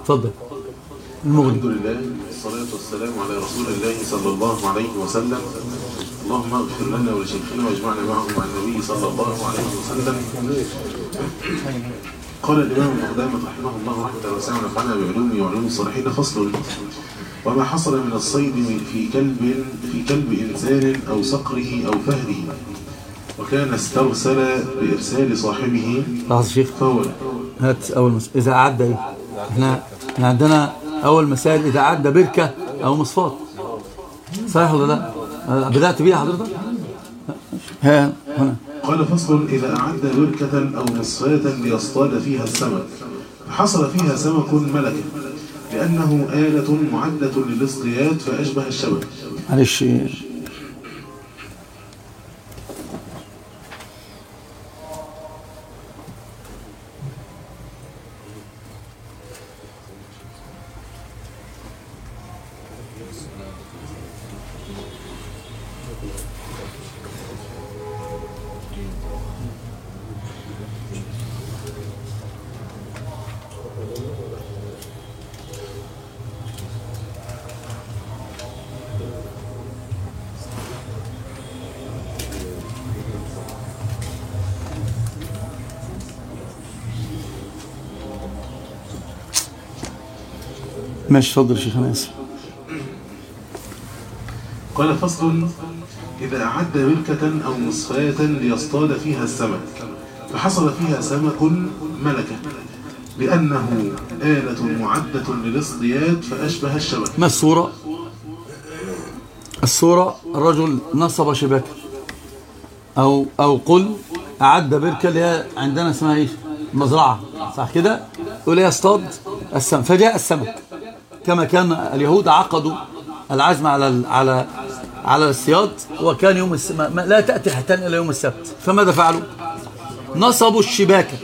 اتفضل المغني الحمد لله والصلاة والسلام على رسول الله صلى الله عليه وسلم اللهم اغفر لنا ولشيخنا واجمعنا معه مع النبي صلى الله عليه وسلم قال الإمام ابن قدامة رحمه الله رحمة واسعة ونفعنا بعلومه وعلوم الصالحين فصل وما حصل من الصيد من- في كلب في كلب إنسان أو صقره أو فهره وكان استرسل بإرسال صاحبه لحظة يا شيخ فهو هات أول مسألة إذا عدى إيه إحنا إحنا عندنا أول مسائل إذا عدى بركة أو مصفات صحيح ولا لا؟ أه، بدأت بيها حضرتك؟ ها هنا قال فصل إذا أعد بركة أو مصفاة ليصطاد فيها السمك فحصل فيها سمك ملكة لأنه آلة معدة للاصطياد فأشبه الشبك معلش ماشي اتفضل يا شيخ أنا آسف قال فصل إذا أعد بركة أو مصفاة ليصطاد فيها السمك فحصل فيها سمك ملكة لأنه آلة معدة للاصطياد فأشبه الشبك ما الصورة الصورة الرجل نصب شبكة أو أو قل أعد بركة اللي هي عندنا اسمها إيش مزرعة صح كده يقول لي يصطاد السمك فجاء السمك كما كان اليهود عقدوا العزم على ال- على على الصياد وكان يوم الس... ما... ما- لا تأتي حتى إلى يوم السبت فماذا فعلوا نصبوا الشباكة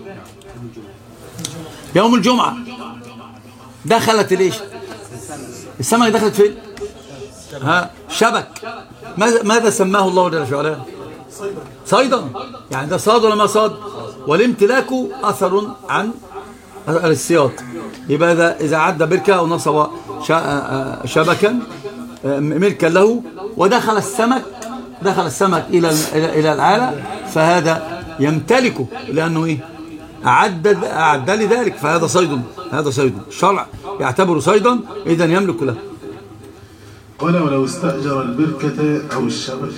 يوم الجمعة دخلت ليش السمك دخلت فين ها شبك ماذا, ماذا سماه الله جل وعلا صيدا يعني ده صاد ولا ما صاد والامتلاك اثر عن الصياد يبقى اذا اذا عدى بركه او نصب شا- آه، شبكا آه، ملكا له ودخل السمك دخل السمك الى الى الى العاله فهذا يمتلكه لانه ايه أعد أعد لذلك فهذا صيد هذا صيد الشرع يعتبر صيدا إذا يملك له قال ولو استأجر البركة أو الشبكة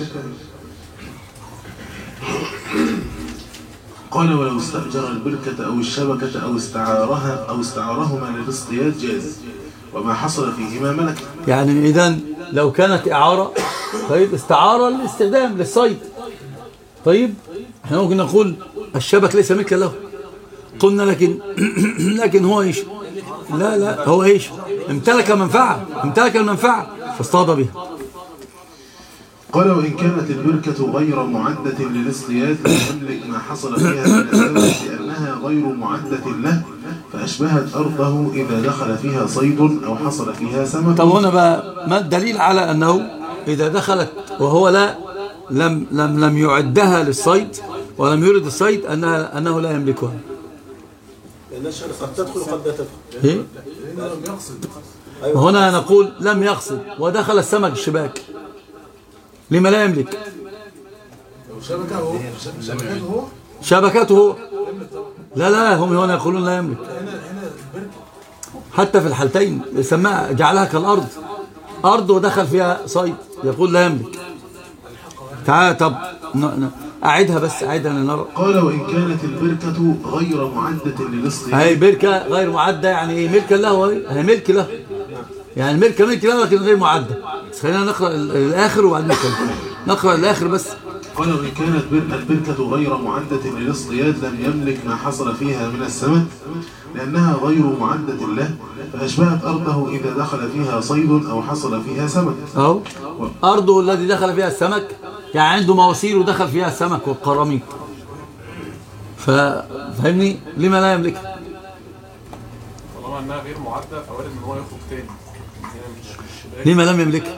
قال ولو استأجر البركة أو الشبكة أو استعارها أو استعارهما للاصطياد جاز وما حصل فيهما ملك يعني إذا لو كانت إعارة طيب استعارة للاستخدام للصيد طيب احنا ممكن نقول الشبك ليس ملكا له قلنا لكن لكن هو ايش لا لا هو ايش امتلك منفعة امتلك المنفعة فاصطاد بها قال وإن كانت البركة غير معدة للاصطياد لم يملك ما حصل فيها من السبب لأنها غير معدة له فأشبهت أرضه إذا دخل فيها صيد أو حصل فيها سمك طب هنا بقى ما الدليل على أنه إذا دخلت وهو لا لم لم لم يعدها للصيد ولم يرد الصيد أنها أنه لا يملكها لأن الشرع قد تدخل وقد لا تدخل إيه؟ هنا نقول لم يقصد ودخل السمك الشباك لما لا يملك شبكة هو شبكته هو شبكته هو لا لا هم هنا يقولون لا يملك حتى في الحالتين سماها جعلها كالأرض أرض ودخل فيها صيد يقول لا يملك تعال طب ن- ن- أعدها بس أعدها لنرى قال وإن كانت البركة غير معدة للاصطياد هي بركة غير معدة يعني ايه ملكا له هي هي ملك له يعني الملكة ملك له لكن غير معدة بس خلينا نقرأ ال- الآخر وبعدين نتكلم نقرأ الآخر بس قال وإن كانت بر- البركة غير معدة للاصطياد لم يملك ما حصل فيها من السمك لأنها غير معدة له فأشبهت أرضه إذا دخل فيها صيد أو حصل فيها سمك أهو أرضه الذي دخل فيها السمك يعني عنده مواسير ودخل فيها السمك والقراميط ف- فاهمني لما لا يملكها طالما انها غير معدة فوارد ان هو يخرج تاني هنا مش مش باين. لما لم يملكها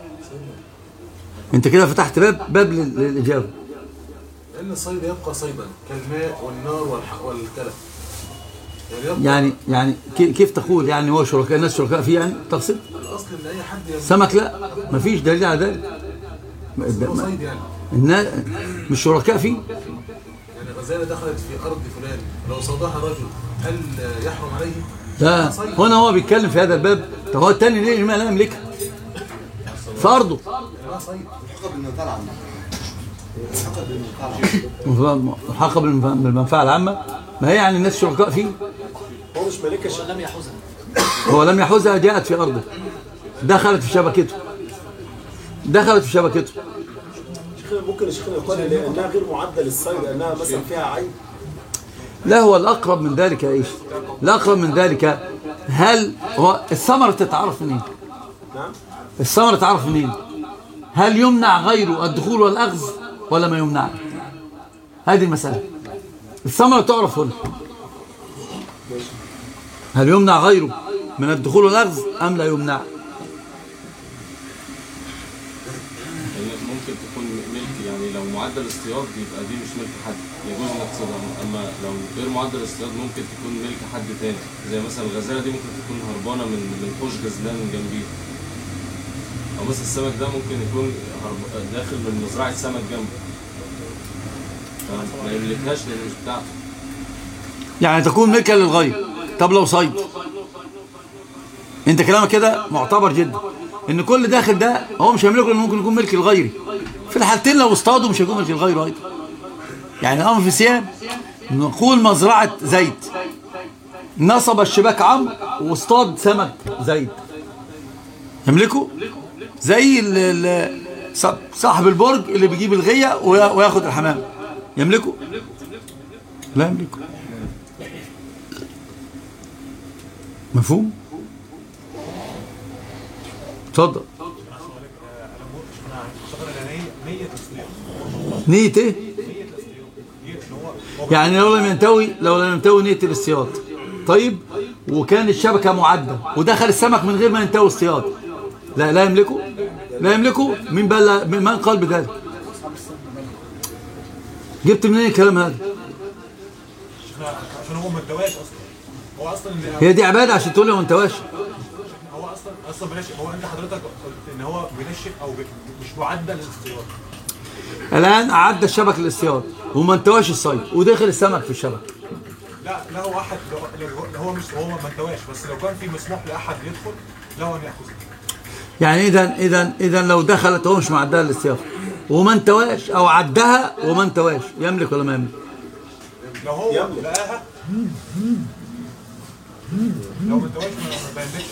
انت كده فتحت باب باب لل- للإجابة لأن الصيد يبقى صيدا كالماء والنار والح... والكلف يعني يعني كي- كيف تقول يعني هو شركاء الناس شركاء فيه يعني تقصد الاصل ان اي حد يصيد سمك لا مفيش دليل على ذلك ما- ما- صيد يعني الناس مش شركاء فيه يعني غزاله دخلت في ارض فلان لو صادها رجل هل يحرم عليه؟ لا هنا هو بيتكلم في هذا الباب طب هو التاني ليه ما لا يملكها في ارضه لا صيد ملحقه بالمنفعه بالمنفعة العامه ما هي يعني الناس شركاء فيه هو مش مالكها ش- لم يحوزها هو لم يحوزها جاءت في ارضه دخلت في شبكته دخلت في شبكته شيخنا ممكن الشيخنا يقال لانها غير معده للصيد لانها مثلا فيها عيب لا هو الأقرب من ذلك يا إيش الأقرب من ذلك هل هو الثمرة تتعرف منين نعم الثمرة تعرف منين هل يمنع غيره الدخول والأخذ ولا ما يمنع هذه المسألة الثمرة تعرف هنا هل يمنع غيره من الدخول والأخذ أم لا يمنع يعني ممكن تكون ملك يعني لو معدل اصطياد يبقى دي مش ملك حد يجوز انك تصطادها اما لو غير معدل اصطياد ممكن تكون ملك حد تاني زي مثلا الغزاله دي ممكن تكون هربانه من من حوش غزلان جنبيه او مثلا السمك ده ممكن يكون هرب- داخل من مزرعه سمك جنبه فما يملكهاش لان مش بتاعته يعني تكون ملكا للغير طب لو صيد انت كلامك كده معتبر جدا ان كل داخل ده هو مش هيملكه لانه ممكن يكون ملك الغيري في الحالتين لو اصطادوا مش هيكون ملك الغير ايضا يعني الامر في سيان نقول مزرعه زيت نصب الشباك عمرو واصطاد سمك زيت يملكه زي ال- ال- ص- صاحب البرج اللي بيجيب الغيه ويا- وياخد الحمام يملكه لا يملكه مفهوم اتفضل نية ايه يعني لو لم ينتوي لو لم ينتوي نية الاصطياد طيب وكان الشبكة معدة ودخل السمك من غير ما ينتوي الاصطياد لا لا يملكه لا يملكه من بل من قال بذلك جبت منين الكلام هذا عشان هو ما انتواش اصلا هو اصلا هي دي عبادة عشان تقول لي ما انتواش هو اصلا اصلا بلاش هو انت حضرتك قلت ان هو بينشف او بي- مش معدل للاصطياد الآن أعد الشبك للاصطياد وما انتواش الصيد ودخل السمك في الشبك لا لا هو احد لو- لو هو مش هو ما انتواش بس لو كان في مسموح لاحد يدخل له ان ياخذ يعني إذا إذا إذا لو دخلت هو مش معدها للاصطياد وما انتواش أو عدها وما انتواش يملك ولا ما يملك لو هو يملك. لقاها لو ما انتواش ما ما يملكش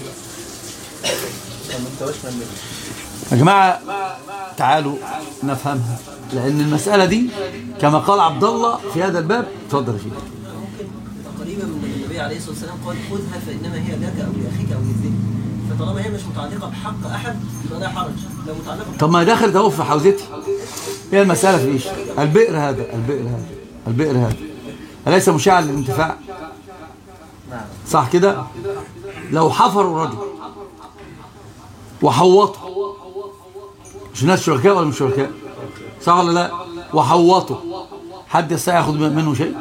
لا يا جماعة تعالوا نفهمها لأن المسألة دي كما قال عبد الله في هذا الباب اتفضل يا شيخ تقريبا من النبي عليه الصلاه والسلام قال خذها فانما هي لك او لاخيك او للذئب فطالما هي مش متعلقه بحق احد يبقى لا حرج لو متعلقه بحق طب ما دخلت اهو في حوزتي هي المسألة في ايش البئر هذا البئر هذا البئر هذا أليس مشاع للانتفاع صح كده لو حفروا رجل وحوطوا مش ناس شركاء ولا مش شركاء صح ولا لا وحوطوا حد يستطيع ياخذ منه شيء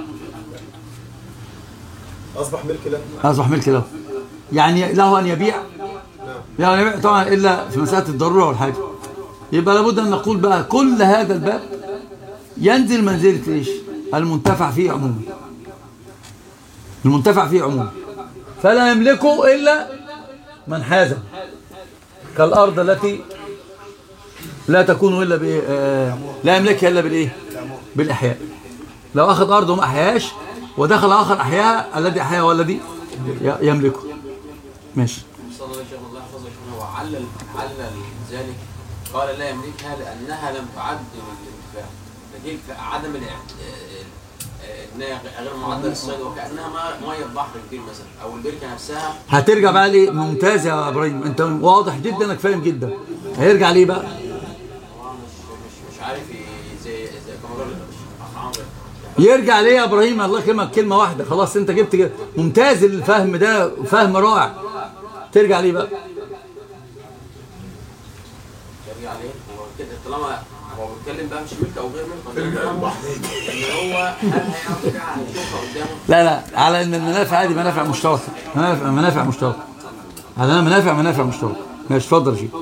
اصبح ملك له أصبح ملك له يعني له أن يبيع له أن يبيع طبعا إلا في مسألة الضرورة والحاجة يبقى لابد أن نقول بقى كل هذا الباب ينزل منزلة إيش المنتفع فيه عموما المنتفع فيه عموما فلا يملكه إلا من حازه كالأرض التي لا تكون إلا بإيه آه، لا يملكها إلا بالإيه بالإحياء لو أخذ أرضه ما أحياش ودخل آخر أحياها الذي أحياها هو الذي ي- يملكه ماشي صلى الله عليه وسلم الله يحفظه شيخنا وعلل علل ذلك قال لا يملكها لانها لم تعد للانتفاع لكن عدم الإع- آه، انها غير معدل للصيد وكانها ما- ميه بحر كبير مثلا او البركه نفسها هترجع بقى ليه ممتاز يا ابراهيم انت واضح جدا انك فاهم جدا هيرجع ليه بقى هو مش مش مش عارف ي- زي زي كما قال الاخ عمرو يرجع ليه يا ابراهيم الله يكرمك كلمه واحده خلاص انت جبت كده. ممتاز الفهم ده فهم رائع ترجع ليه بقى يرجع عليه هو كده طالما هو بيتكلم بقى مش ملك او غير ملك ان هو هل هيعرف فيها هيشوفها قدامه لا لا على ان المنافع هذه منافع مشتركه منافع منافع مشتركه على انها منافع منافع مشتركه ماشي اتفضل يا شيخ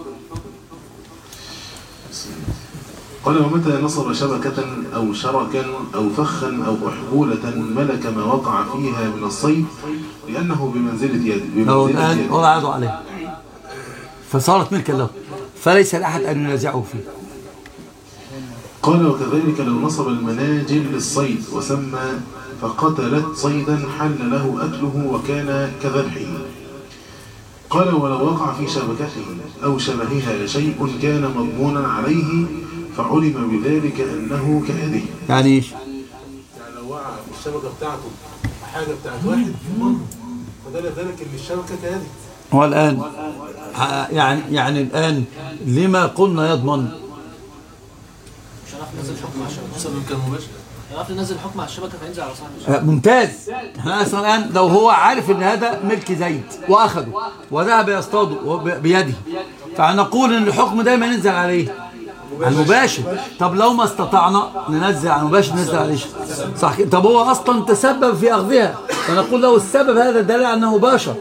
قال ومتى نصب شبكة أو شركا أو فخا أو أحبولة ملك ما وقع فيها من الصيد لأنه بمنزلة يد لو بمنزلة الان يد وضعوا عليه فصارت ملكا له فليس لاحد ان ينازعه فيه قال وكذلك لو نصب المناجل للصيد وسمى فقتلت صيدا حل له أكله وكان كذبحه قال ولو وقع في شبكته أو شبهها شيء كان مضمونا عليه فعلم بذلك أنه كأده يعني ايش يعني لو وقع في الشبكه بتاعته حاجه بتاعت واحد يضمنها فدل ذلك ان الشبكه كهذه هو الان ع- يعني يعني الان لما قلنا يضمن مش هنعرف ننزل حكم على الشبكه مثلا كان مباشر هنعرف ننزل حكم على الشبكه فينزل على صاحب الشبكه آه، ممتاز احنا اصلا الان لو هو عارف ان هذا ملك زيد واخده وذهب يصطاده وب- بيده فنقول ان الحكم دايما ينزل عليه على المباشر طب لو ما استطعنا ننزل على المباشر ننزل عليه صح كده؟ طب هو اصلا تسبب في اخذها فنقول له السبب هذا دليل على انه باشر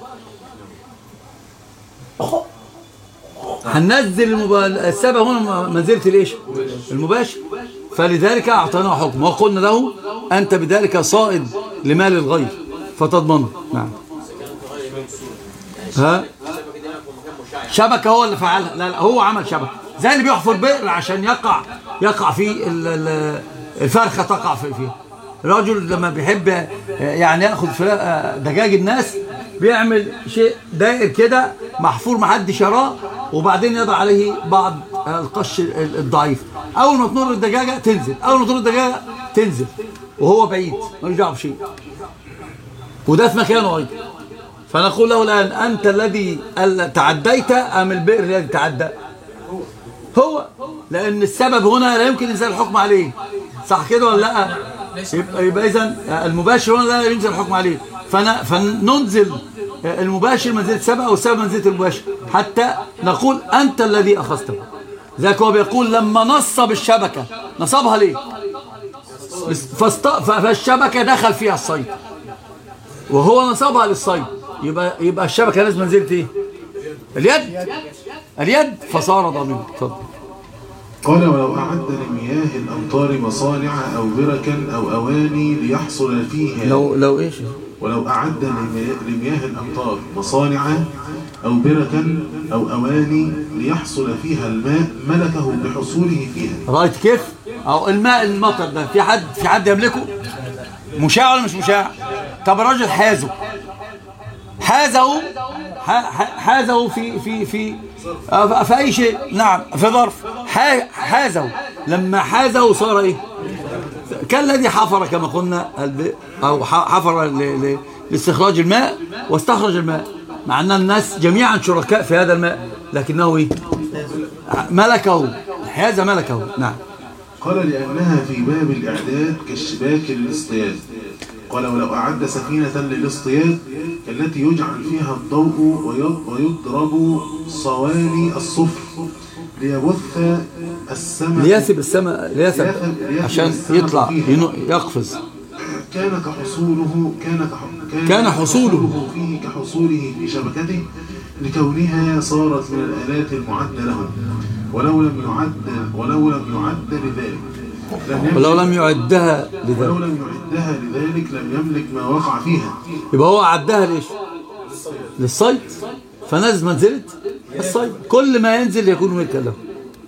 هننزل المب... السبب هنا منزله الايش المباشر فلذلك اعطيناه حكم وقلنا له انت بذلك صائد لمال الغير فتضمنه نعم ها الشبكه دي يكون مكان مشع شبكه هو اللي فعلها لا لا هو عمل شبكه زي اللي بيحفر بئر عشان يقع يقع فيه ال- ال- الفرخه تقع في فيه الرجل لما بيحب يعني ياخذ فلا- دجاج الناس بيعمل شيء دائر كده محفور محدش يراه وبعدين يضع عليه بعض القش ال- الضعيف اول ما تنور الدجاجه تنزل اول ما تنور الدجاجه تنزل وهو بعيد ملوش دعوه بشيء وده في مكانه ايضا فنقول له الآن أنت الذي ال- تعديت أم البئر الذي تعدى هو لأن السبب هنا لا يمكن إنزال الحكم عليه صح كده ولا لا يبقى, يبقى إذا المباشر هنا لا ينزل الحكم عليه فن فننزل المباشر منزلة سبب أو السبب منزلة المباشر حتى نقول أنت الذي أخذته ذاك هو بيقول لما نصب الشبكة نصبها ليه فاست- فالشبكة دخل فيها الصيد وهو نصبها للصيد يبقى يبقى الشبكه لازم منزلة ايه اليد اليد فصار ضامنا اتفضل قال ولو أعد لمياه الأمطار مصانع أو بركا أو أواني ليحصل فيها لو لو ايش ولو أعد لمياه- لمياه الأمطار مصانع أو بركا أو أواني ليحصل فيها الماء ملكه بحصوله فيها رايت كيف او الماء المطر ده في حد في حد يملكه مشاع ولا مش مشاع طب الراجل حازه حازه ح- ح- حازه في في في آه، في اي شيء نعم في ظرف ح- حازه لما حازه صار ايه كالذي حفر كما قلنا الب- او ح- حفر ل- ل- لاستخراج الماء واستخرج الماء مع ان الناس جميعا شركاء في هذا الماء لكنه ايه ملكه حاز ملكه نعم قال لأنها في باب الإعداد كالشباك للاصطياد قال ولو أعد سفينة للاصطياد التي يجعل فيها الضوء ويض- ويضرب صواني الصفر ليبث السمك ليثب السماء ليثب ليثب- ليثب عشان السمك يطلع فيها. ينو- يقفز كان كحصوله كان كح- كان حصوله. فيه كحصوله في شبكته لكونها صارت من الآلات المعدة له ولو لم يعد ولو لم يعد لذلك لم يملك- ولو لم يعدها ولو لذلك لم يعدها لذلك لم يملك ما وقع فيها يبقى هو عدها ليش للصيد فنزل منزلة الصيد كل ما ينزل يكون ملكا له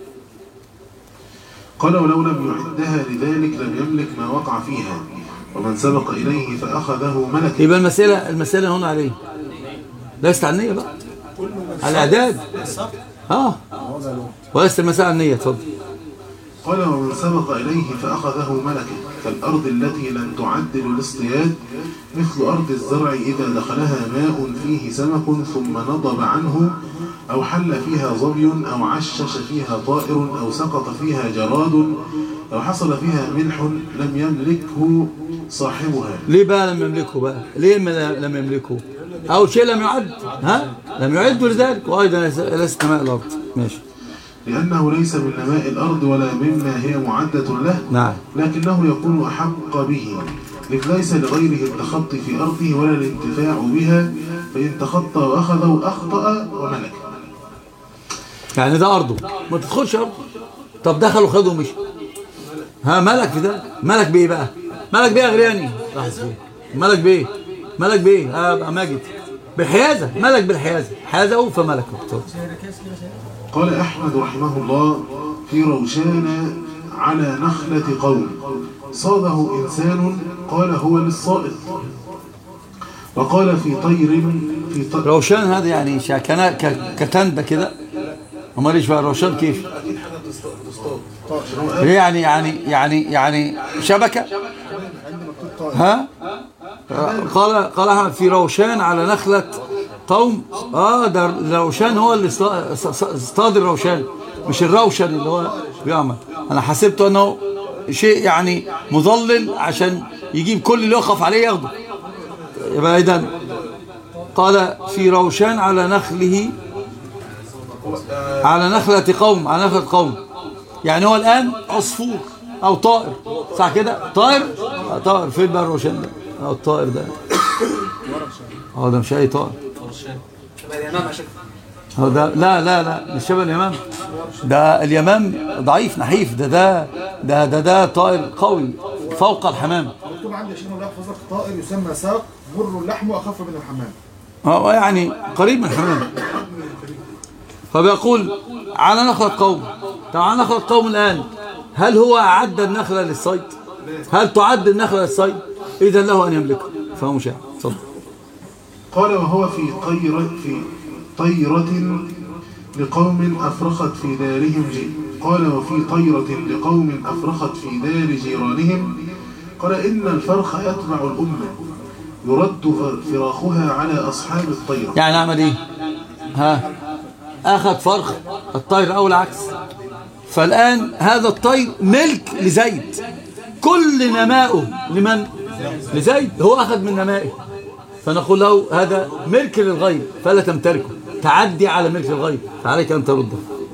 قال ولو لم يعدها لذلك لم يملك ما وقع فيها ومن سبق إليه فأخذه ملك يبقى المسألة المسألة هنا عليه ليست على النية بقى على الإعداد اه وليست المسألة على النية اتفضل قال ومن سبق إليه فأخذه ملكه كالأرض التي لم تعد للاصطياد مثل أرض الزرع إذا دخلها ماء فيه سمك ثم نضب عنه أو حل فيها ظبي أو عشش فيها طائر أو سقط فيها جراد أو حصل فيها ملح لم يملكه صاحبها ليه بقى لم يملكه بقى ليه ما لم يملكه أول شيء لم يعد ها لم يعد لذلك وأيضا ليست ماء الأرض ماشي لأنه ليس من نماء الأرض ولا مما هي معدة له نعم لكنه يكون أحق به إذ ليس لغيره التخطي في أرضه ولا الانتفاع بها فإن تخطى وأخذه أخطأ وملك يعني ده أرضه ما تدخلش أرضه طب دخل وخده ومشي ها ملك في ده ملك بإيه بقى ملك بإيه يا غرياني لحظة فين. ملك بإيه ملك بإيه ها أبقى ماجد بالحيازة ملك بالحيازة حازه فملكه طب. قال أحمد رحمه الله في روشان على نخلة قوم صاده إنسان قال هو للصائد وقال في طير في طير روشان هذا يعني شا- كنا- ك- كتندة كده امال ايش بقى روشان كيف اكيد حاجه تصطاد تصطاد هي يعني يعني يعني يعني شبكة ها قال قال احمد في روشان على نخلة قوم اه ده روشان هو اللي اصطاد- اصطاد الروشان مش الروشن اللي هو بيعمل انا حسبته انه شيء يعني مضلل عشان يجيب كل اللي يقف عليه ياخده يبقى اذا قال في روشان على نخله على نخلة قوم على نخلة قوم يعني هو الآن عصفور أو طائر صح كده طائر آه، طائر فين بقى الروشان ده أو الطائر ده اه ده مش أي طائر هو ده لا لا لا مش شبه اليمام ده اليمام ضعيف نحيف ده ده ده ده, ده طائر قوي فوق الحمام مكتوب عندي عشان الله يحفظك طائر يسمى ساق مر اللحم واخف من الحمام هو يعني قريب من الحمام فبيقول على نخلة قوم طب على نخلة قوم الآن هل هو أعد النخلة للصيد هل تعد النخلة للصيد إذا له أن يملكها فهو مشاع اتفضل قال وهو في طيرة في طيرة لقوم أفرخت في دارهم جي قال وفي طيرة لقوم أفرخت في دار جيرانهم قال إن الفرخ يتبع الأمة يرد فر- فراخها على أصحاب الطيرة يعني أعمل إيه ها أخذ فرخ الطير أو العكس فالآن هذا الطير ملك لزيد كل نمائه لمن لزيد هو أخذ من نمائه فنقول له هذا ملك للغير فلا تمتلكه تعدي على ملك الغير فعليك أن ترده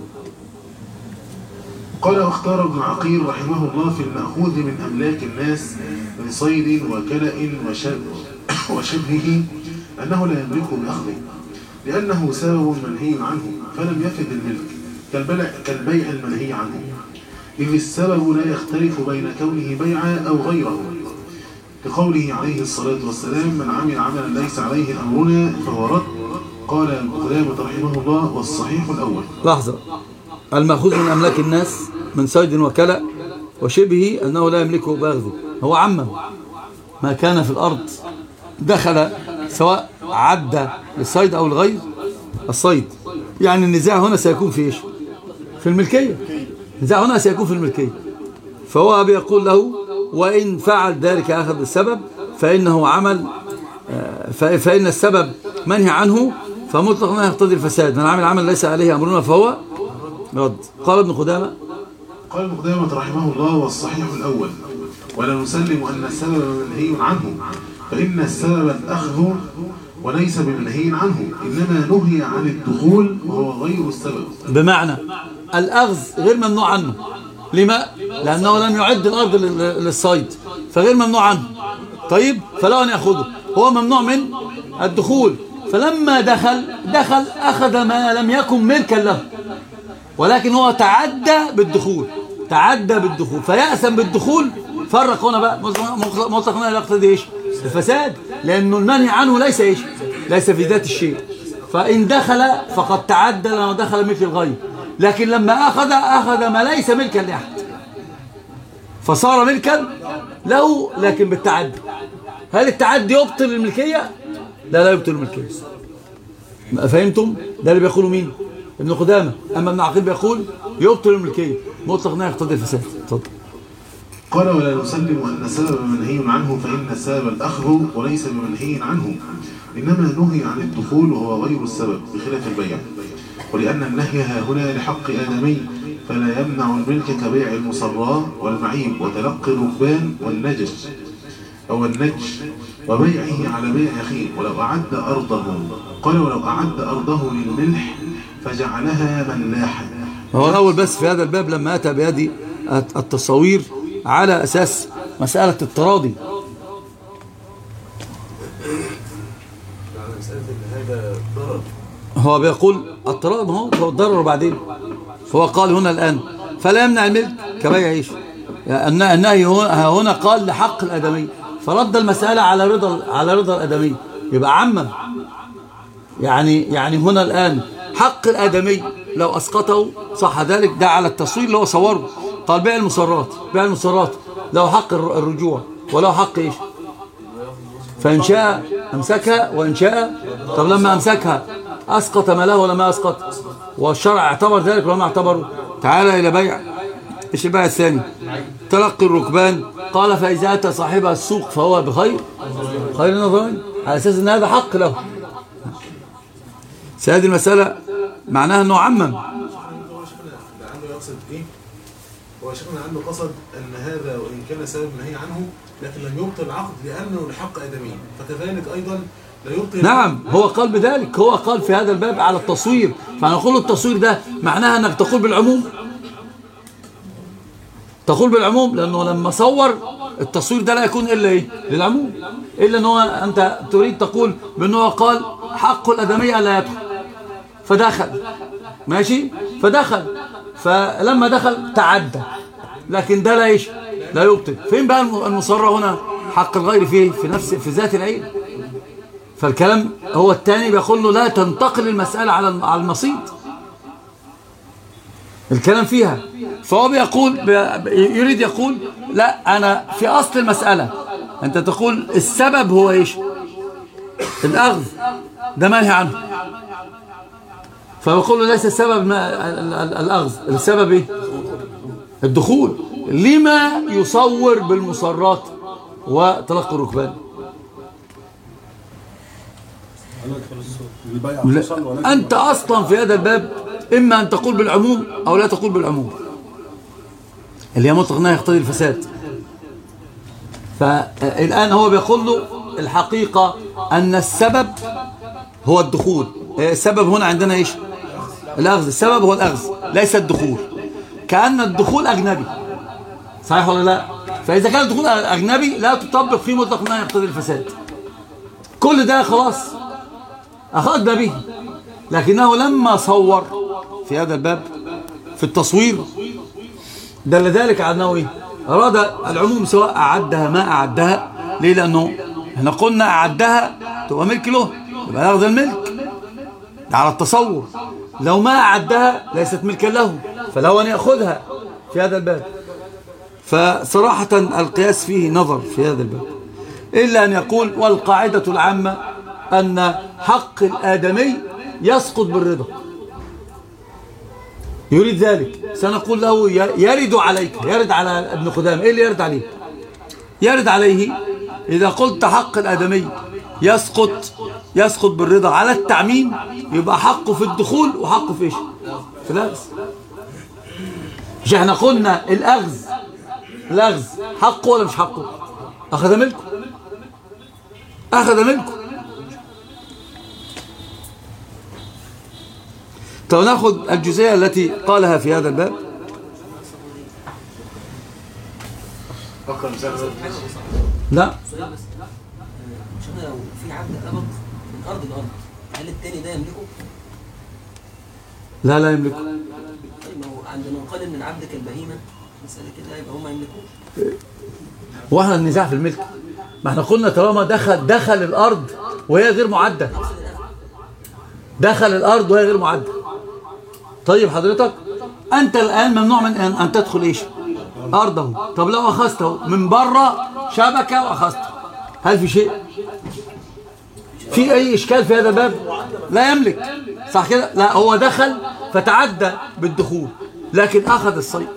قال واختار ابن عقيل رحمه الله في المأخوذ من أملاك الناس من صيد وكلأ وشب وشبهه أنه لا يملكه بأخذه لأنه سبب منهي عنه فلم يفد الملك كالبلع كالبيع المنهي عنه إذ السبب لا يختلف بين كونه بيعا أو غيره لقوله عليه الصلاة والسلام من عمل عملا ليس عليه أمرنا فهو رد قال ابن قدامة رحمه الله والصحيح الأول لحظة المأخوذ من أملاك الناس من صيد وكلأ وشبهه أنه لا يملكه بأخذه هو عمم ما كان في الأرض دخل سواء عدى للصيد أو الغير الصيد يعني النزاع هنا سيكون في إيش في الملكية النزاع هنا سيكون في الملكية فهو بيقول له وإن فعل ذلك أخذ السبب فإنه عمل آه، ف- فإن السبب منهي عنه فمطلق ما يقتضي الفساد من عمل عمل ليس عليه أمرنا فهو رد قال ابن قدامة قال ابن قدامة رحمه الله والصحيح الأول ولا نسلم أن السبب منهي عنه فإن السبب الأخذ وليس بمنهي عنه إنما نهي عن الدخول وهو غير السبب بمعنى الأخذ غير ممنوع عنه لما؟ لأنه لم يعد الأرض لل- للصيد فغير ممنوع عنه طيب فلا أن يأخذه هو ممنوع من الدخول فلما دخل دخل أخذ ما لم يكن ملكا له ولكن هو تعدى بالدخول تعدى بالدخول فيأسم بالدخول فرق هنا بقى مطلق مطلق هنا يقتضي ايش الفساد لأنه المنهي عنه ليس ايش ليس في ذات الشيء فإن دخل فقد تعدى لأنه دخل ملك الغير لكن لما أخذ أخذ ما ليس ملكا لأحد فصار ملكا له لكن بالتعدي هل التعدي يبطل الملكية؟ لا لا يبطل الملكية فهمتم؟ ده اللي بيقوله مين؟ ابن قدامة أما ابن عقيل بيقول يبطل الملكية مطلق نهي يقتضي الفساد اتفضل قال ولا نسلم أن السبب منهي عنه فإن السبب الأخذ وليس بمنهي عنه إنما نهي عن الدخول وهو غير السبب بخلاف البيع ولأن النهي ها هنا لحق آدمي فلا يمنع الملك كبيع المصراء والمعيب وتلقي الركبان والنجش أو النج وبيعه على بيع أخيه ولو أعد أرضه قال ولو أعد أرضه للملح فجعلها ملاحا هو الأول بس في هذا الباب لما أتى بهذه التصاوير على أساس مسألة التراضي يعني مسألة إن هذا ضرر هو بيقول التراضي هو هو الضرر بعدين فهو قال هنا الآن فلا يمنع الملك كبيع عيش أن النهي هنا هنا قال لحق الآدمي فرد المسألة على رضا على رضا الآدمي يبقى عمم يعني يعني هنا الآن حق الآدمي لو أسقطه صح ذلك ده على التصوير اللي هو صوره قال بيع المسرات بيع المسرات له حق الر- الرجوع وله حق إيش فإن شاء أمسكها وإن شاء طب لما أمسكها أسقط ماله ولا ما أسقط والشرع اعتبر ذلك ولا ما اعتبره تعالى إلى بيع إيش البيع الثاني تلقي الركبان قال فإذا أتى صاحبها السوق فهو بخير خير نظرين على أساس أن هذا حق له هذه المسألة معناها أنه عمم هو شيخنا لعله يقصد إيه؟ هو شيخنا عنده قصد أن هذا وإن كان سبب النهي عنه لكن لم يبطل العقد لأنه لحق آدمي فكذلك أيضا لا يبطل نعم هو قال بذلك هو قال في هذا الباب على التصوير فنقول التصوير ده معناها أنك تقول بالعموم تقول بالعموم لأنه لما صور التصوير ده لا يكون إلا إيه للعموم إلا أنه أنت تريد تقول بأنه قال حق الأدمية لا يدخل فدخل ماشي فدخل فلما دخل تعدى لكن ده لا إيش لا يبطل فين بقى المصرة هنا حق الغير فيه في نفس في ذات العين فالكلام هو الثاني بيقول له لا تنتقل المسألة على على المصيد الكلام فيها فهو بيقول بي- يريد يقول لا أنا في أصل المسألة أنت تقول السبب هو إيش الأخذ ده منهي عنه فبقول له ليس السبب ما ال- ال- الأخذ السبب إيه الدخول لما يصور بالمصرات وتلقي الركبان البيع لا. حصل ولكن أنت أصلا في هذا الباب إما أن تقول بالعموم أو لا تقول بالعموم اللي هي مطلق نهي يقتضي الفساد فالآن هو بيقول له الحقيقة أن السبب هو الدخول السبب هنا عندنا إيش الأخذ السبب هو الأخذ ليس الدخول كأن الدخول أجنبي صحيح ولا لا فإذا كان الدخول أجنبي لا تطبق فيه مطلق نهي يقتضي الفساد كل ده خلاص أخذنا به لكنه لما صور في هذا الباب في التصوير دل ذلك على أنه إيه؟ أراد العموم سواء أعدها ما أعدها ليه لأنه احنا قلنا أعدها تبقى ملك له يبقى ياخذ الملك ده على التصور لو ما أعدها ليست ملكا له فله أن يأخذها في هذا الباب فصراحة القياس فيه نظر في هذا الباب إلا أن يقول والقاعدة العامة أن حق الآدمي يسقط بالرضا يريد ذلك سنقول له يرد عليك يرد على ابن قدام إيه اللي يرد عليه يرد عليه إذا قلت حق الآدمي يسقط يسقط بالرضا على التعميم يبقى حقه في الدخول وحقه في إيش في الأخذ مش احنا قلنا الأخذ الأخذ حقه ولا مش حقه أخذ ملكه أخذ ملكه طب ناخذ الجزئية التي قالها في هذا الباب فكر مسألة لا سؤال بس مش انا لو في عبد قبض من ارض الارض هل التاني ده يملكه؟ لا لا يملكه طيب ما هو عندما قال ان العبد كالبهيمه مساله كده يبقى هم يملكوه واحنا النزاع في الملك ما احنا قلنا طالما دخل دخل الارض وهي غير معده دخل الارض وهي غير معده طيب حضرتك انت الان ممنوع من ان, أن تدخل ايش ارضه طب لو اخذته من بره شبكه واخذته هل في شيء في اي اشكال في هذا الباب لا يملك صح كده لا هو دخل فتعدى بالدخول لكن اخذ الصيد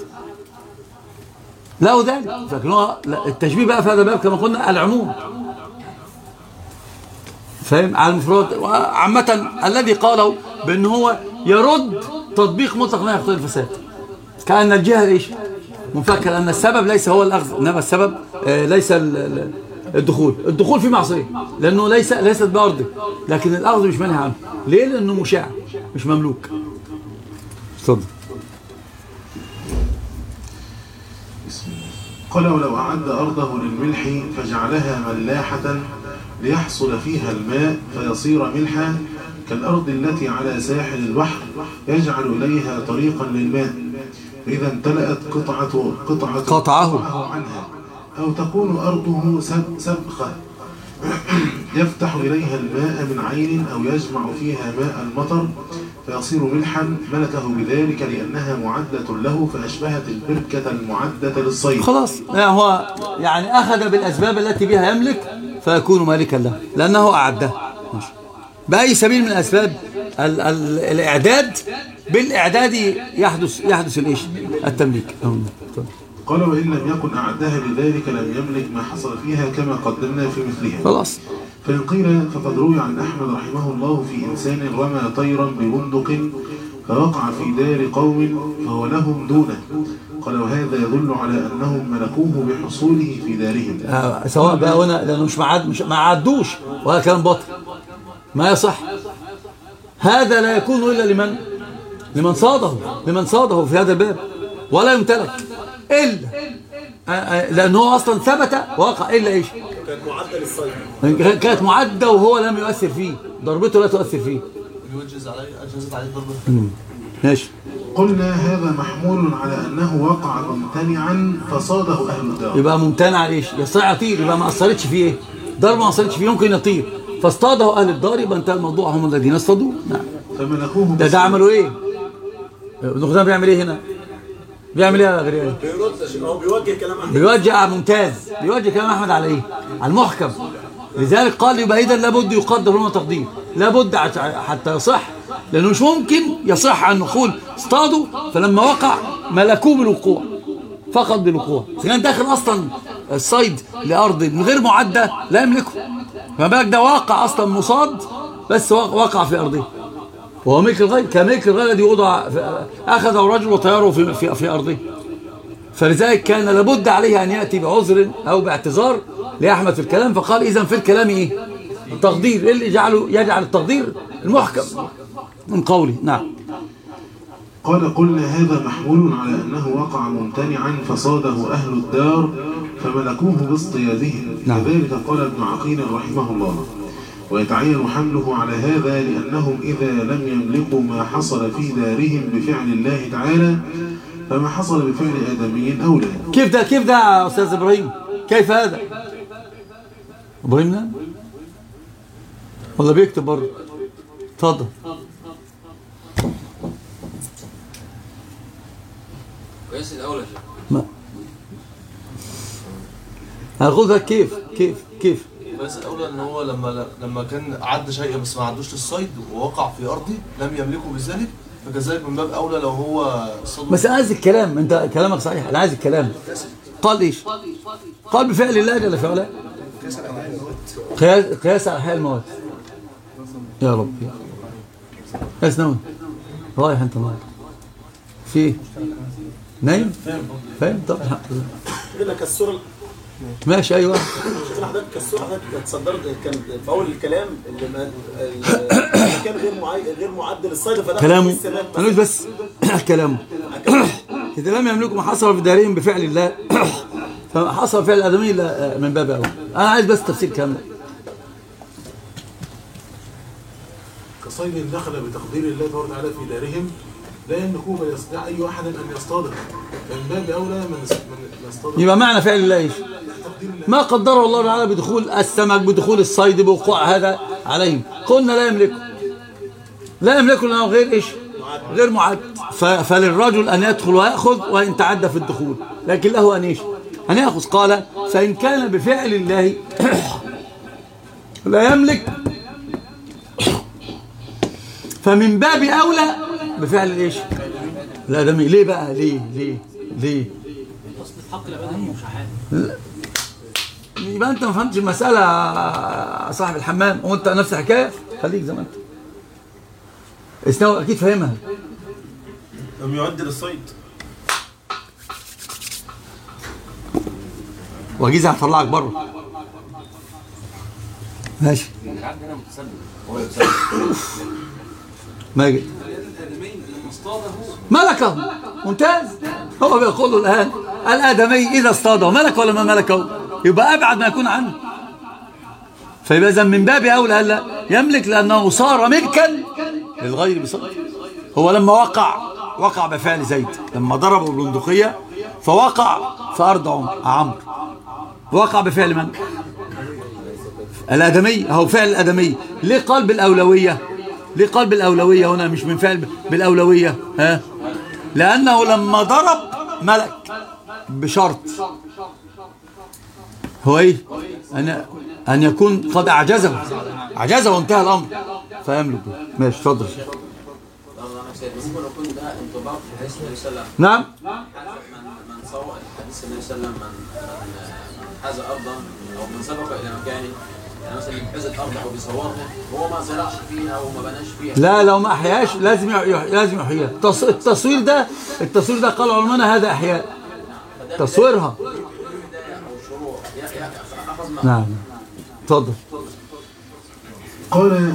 له ذلك لكن هو لا، التشبيه بقى في هذا الباب كما قلنا العموم فاهم على المفروض عامة الذي قاله بأن هو يرد تطبيق مطلق ما يقتضي الفساد كأن الجهة ليش منفكر أن السبب ليس هو الأخذ إنما السبب آه، ليس ال- ال- الدخول الدخول في معصية لأنه ليس ليست بأرضه لكن الأخذ مش منهي عنه ليه لأنه مشاع مش مملوك اتفضل قال ولو أعد أرضه للملح فجعلها ملاحة ليحصل فيها الماء فيصير ملحا كالأرض التي على ساحل البحر يجعل إليها طريقا للماء إذا امتلأت قطعة قطعة قطعه. عنها أو تكون أرضه سب- سبخة يفتح إليها الماء من عين أو يجمع فيها ماء المطر فيصير ملحا ملكه بذلك لأنها معدة له فأشبهت البركة المعدة للصيد خلاص يعني هو يعني أخذ بالأسباب التي بها يملك فيكون مالكا له لأنه أعدها ماشي. بأي سبيل من الأسباب ال ال الإعداد بالإعداد يحدث يحدث الإيش التمليك أم. قال وإن لم يكن أعدها لذلك لم يملك ما حصل فيها كما قدمنا في مثلها خلاص فإن قيل فقد روي عن أحمد رحمه الله في إنسان رمى طيرا ببندق فوقع في دار قوم فهو لهم دونه قال وهذا يدل على أنهم ملكوه بحصوله في دارهم آه، سواء بقى هنا لأنه مش معد مش ما عدوش وهذا كلام باطل ما يصح هذا لا يكون إلا لمن لمن صاده لمن صاده في هذا الباب ولا يمتلك إلا آه، آه، لأنه أصلا ثبت وقع إلا إيش كانت معدة للصيد كانت معدة وهو لم يؤثر فيه ضربته لا تؤثر فيه يوجز عليه أجازت عليه ضربة ماشي قلنا هذا محمول على أنه وقع ممتنعا فصاده أهل الدار يبقى ممتنع ليش يستطيع يطير يبقى ما أثرتش فيه إيه ضربة ما أثرتش فيه يمكن يطير فاصطاده أهل الدار يبقى انتهى الموضوع هم الذين اصطادوه نعم فملكوه ده ده عملوا إيه ابن خزامة بيعمل إيه هنا بيعمل إيه يا غير إيه بيرد هو بيوجه كلام أحمد بيوجه ممتاز بيوجه كلام احمد على ايه على المحكم لذلك قال يبقى اذا لابد يقدر هنا تقدير لابد عت- حتى يصح لانه مش ممكن يصح ان نقول اصطادوا فلما وقع ملكوه بالوقوع فقط بالوقوع اذا كان داخل اصلا الصيد لارض من غير معده لا يملكه فما بالك ده واقع اصلا مصاد بس وق- وقع في ارضه وهو ملك الغير كملك الغير الذي وضع في- اخذه رجل وطيره في في, في ارضه فلذلك كان لابد عليه أن يأتي بعذر أو باعتذار لأحمد في الكلام فقال إذا في الكلام إيه التقدير إيه اللي يجعله يجعل التقدير المحكم من قوله نعم قال قلنا هذا محمول على أنه وقع ممتنعا فصاده أهل الدار فملكوه باصطيادهم نعم. كذلك قال ابن عقيل رحمه الله ويتعين حمله على هذا لأنهم إذا لم يملكوا ما حصل في دارهم بفعل الله تعالى فما حصل بفعل آدمي أولى كيف ده كيف ده يا أستاذ إبراهيم كيف هذا إبراهيم نعم ولا بيكتب برضه اتفضل كويس الاول يا شيخ ما هاخدها كيف كيف كيف بس الأولى إن هو لما لما كان عد شيء بس ما عدوش للصيد ووقع في أرضه لم يملكه بذلك فكذلك من باب أولى لو هو صد بس انا عايز الكلام انت كلامك صحيح انا عايز الكلام قال ايش قال بفعل الله جل في علاه قياس قياس على حال الموت يا رب يا قياس نوم رايح انت النهارده في ايه نايم فاهم طب الحمد لله كده كالصورة ماشي ايوه شكل حضرتك كالصورة حضرتك كانت صدرت كان في أول الكلام اللي ما ال- كان غير معي غير معد للصيد فده كلامه السلام انا مش بس كلامه اذا لم يملكوا ما حصل في دارهم بفعل الله فما حصل فعل الادمي إلا من باب اول انا عايز بس تفسير كامل كصيد دخل بتقدير الله تبارك وتعالى في دارهم لا يملكوه بل يستطيع أي أحد أن يصطاده فمن باب أولى من يص- من يصطاده يبقى معنى فعل الله ايش ما قدره الله تعالى بدخول السمك بدخول الصيد بوقوع هذا عليهم قلنا لا يملكه لا يملكه لانه غير ايش غير معد ف- فللرجل ان يدخل وياخذ وان تعدى في الدخول لكن له ان ايش ان ياخذ قال فان كان بفعل الله لا يملك فمن باب اولى بفعل ايش الادمي ليه بقى ليه ليه ليه اصل في حق العبادية مش حال يبقى انت ما فهمتش المسألة يا صاحب الحمام وانت نفس الحكاية خليك زي ما انت اسناوي اكيد فاهمها لم يعد للصيد وجيزة هطلعك بره ماشي العبد هنا متسبب هو يتسبب ماجد ملكه ممتاز هو بيقول له الآن الآدمي إذا اصطاده ملك ولا ما ملكه يبقى أبعد ما يكون عنه فيبقى إذا من باب أولى ألا يملك لأنه صار ملكا للغير بصدق هو لما وقع وقع بفعل زيد لما ضربه بالبندقية فوقع في أرض عمر عمرو وقع بفعل من؟ الآدمي هو فعل الآدمي ليه قال بالأولوية ليه قال بالأولوية هنا مش من فعل بالأولوية ها لأنه لما ضرب ملك بشرط هو ايه أن, أن يكون قد أعجزه أعجزه وانتهى الأمر فيملك به. ماشي اتفضل الله نفسه ممكن يكون ده انطباق في حديث النبي صلى الله عليه وسلم نعم من من صور حديث النبي صلى الله عليه وسلم من من حاز ارضا او من سبق الى مكانه يعني مثلا حزت ارض او بيصورها هو ما زرعش فيها وما بناش فيها لا لو ما احياش لازم يح- يح- لازم يحييها التص- التصوير ده التصوير ده قال علماء هذا احياء تصويرها او شروع يا- يا- اخذ ما نعم اتفضل قال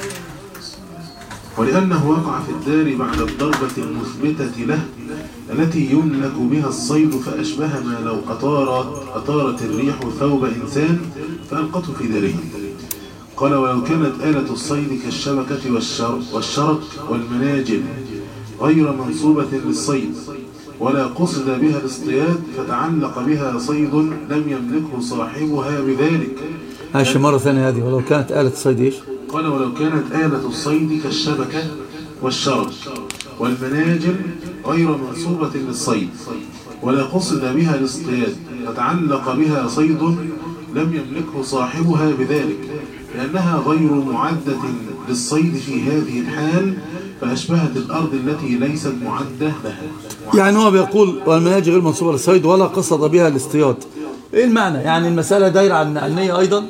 ولأنه وقع في الدار بعد الضربة المثبتة له التي يملك بها الصيد فأشبه ما لو أطارت, أطارت الريح ثوب إنسان فألقته في داره قال ولو كانت آلة الصيد كالشبكة والشر والشرك والمناجل غير منصوبة للصيد ولا قصد بها الاصطياد فتعلق بها صيد لم يملكه صاحبها بذلك ماشي مرة ثانية هذه ولو كانت آلة الصيد ايش قال ولو كانت آلة الصيد كالشبكة والشرك والمناجل غير منصوبة للصيد ولا قصد بها الاصطياد فتعلق بها صيد لم يملكه صاحبها بذلك لأنها غير معدة للصيد في هذه الحال فأشبهت الأرض التي ليست معدة لها يعني هو بيقول والمناجي غير منصوبة للصيد ولا قصد بها الاصطياد ايه المعنى يعني المسألة دايرة عن النية ايضا